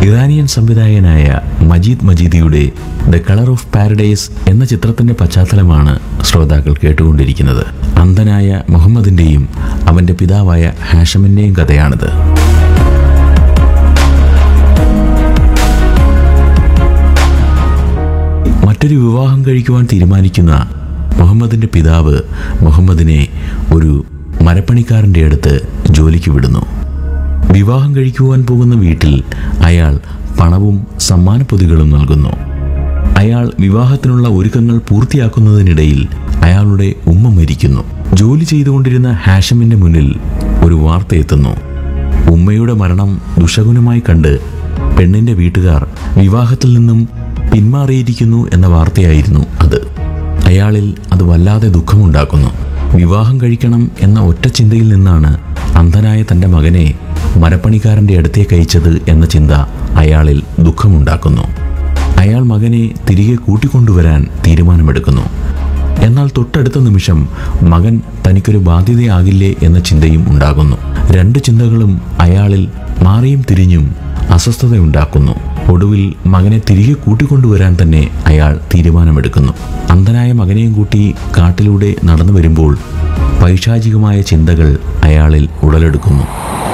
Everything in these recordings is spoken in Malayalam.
ഇറാനിയൻ സംവിധായകനായ മജീദ് മജീദിയുടെ ദ കളർ ഓഫ് പാരഡൈസ് എന്ന ചിത്രത്തിന്റെ പശ്ചാത്തലമാണ് ശ്രോതാക്കൾ കേട്ടുകൊണ്ടിരിക്കുന്നത് അന്ധനായ മുഹമ്മദിന്റെയും അവന്റെ പിതാവായ ഹാഷമിന്റെയും കഥയാണിത് മറ്റൊരു വിവാഹം കഴിക്കുവാൻ തീരുമാനിക്കുന്ന മുഹമ്മദിന്റെ പിതാവ് മുഹമ്മദിനെ ഒരു മരപ്പണിക്കാരൻ്റെ അടുത്ത് ജോലിക്ക് വിടുന്നു വിവാഹം കഴിക്കുവാൻ പോകുന്ന വീട്ടിൽ അയാൾ പണവും സമ്മാനപ്പൊതികളും നൽകുന്നു അയാൾ വിവാഹത്തിനുള്ള ഒരുക്കങ്ങൾ പൂർത്തിയാക്കുന്നതിനിടയിൽ അയാളുടെ ഉമ്മ മരിക്കുന്നു ജോലി ചെയ്തുകൊണ്ടിരുന്ന ഹാഷമിന്റെ മുന്നിൽ ഒരു വാർത്ത എത്തുന്നു ഉമ്മയുടെ മരണം ദുഷഗുണമായി കണ്ട് പെണ്ണിന്റെ വീട്ടുകാർ വിവാഹത്തിൽ നിന്നും പിന്മാറിയിരിക്കുന്നു എന്ന വാർത്തയായിരുന്നു അത് അയാളിൽ അത് വല്ലാതെ ദുഃഖമുണ്ടാക്കുന്നു വിവാഹം കഴിക്കണം എന്ന ഒറ്റ ചിന്തയിൽ നിന്നാണ് അന്ധനായ തൻ്റെ മകനെ മരപ്പണിക്കാരൻ്റെ അടുത്തേക്ക് അയച്ചത് എന്ന ചിന്ത അയാളിൽ ദുഃഖമുണ്ടാക്കുന്നു അയാൾ മകനെ തിരികെ കൂട്ടിക്കൊണ്ടുവരാൻ തീരുമാനമെടുക്കുന്നു എന്നാൽ തൊട്ടടുത്ത നിമിഷം മകൻ തനിക്കൊരു ബാധ്യതയാകില്ലേ എന്ന ചിന്തയും ഉണ്ടാകുന്നു രണ്ട് ചിന്തകളും അയാളിൽ മാറിയും തിരിഞ്ഞും അസ്വസ്ഥതയുണ്ടാക്കുന്നു ഒടുവിൽ മകനെ തിരികെ കൂട്ടിക്കൊണ്ടുവരാൻ തന്നെ അയാൾ തീരുമാനമെടുക്കുന്നു അന്ധനായ മകനെയും കൂട്ടി കാട്ടിലൂടെ നടന്നു വരുമ്പോൾ പൈശാചികമായ ചിന്തകൾ അയാളിൽ ഉടലെടുക്കുന്നു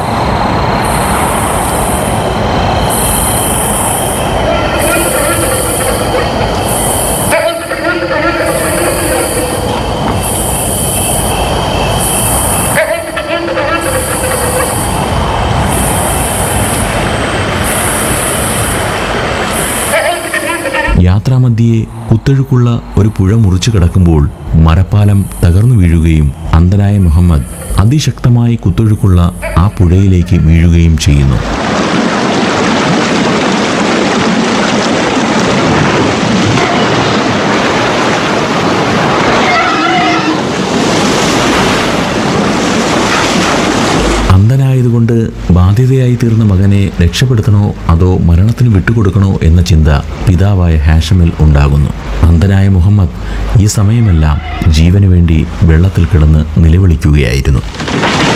യാത്രാമധ്യേ കുത്തൊഴുക്കുള്ള ഒരു പുഴ മുറിച്ചു കിടക്കുമ്പോൾ മരപ്പാലം തകർന്നു വീഴുകയും അന്ധനായ മുഹമ്മദ് അതിശക്തമായി കുത്തൊഴുക്കുള്ള ആ പുഴയിലേക്ക് വീഴുകയും ചെയ്യുന്നു അന്ധനായതുകൊണ്ട് ബാധ്യതയായി തീർന്ന മകനെ രക്ഷപ്പെടുത്തണോ അതോ മരണത്തിന് വിട്ടുകൊടുക്കണോ എന്ന ചിന്ത പിതാവായ ഹാഷമിൽ ഉണ്ടാകുന്നു അന്ധനായ മുഹമ്മദ് ഈ സമയമെല്ലാം ജീവന് വേണ്ടി വെള്ളത്തിൽ കിടന്ന് നിലവിളിക്കുകയായിരുന്നു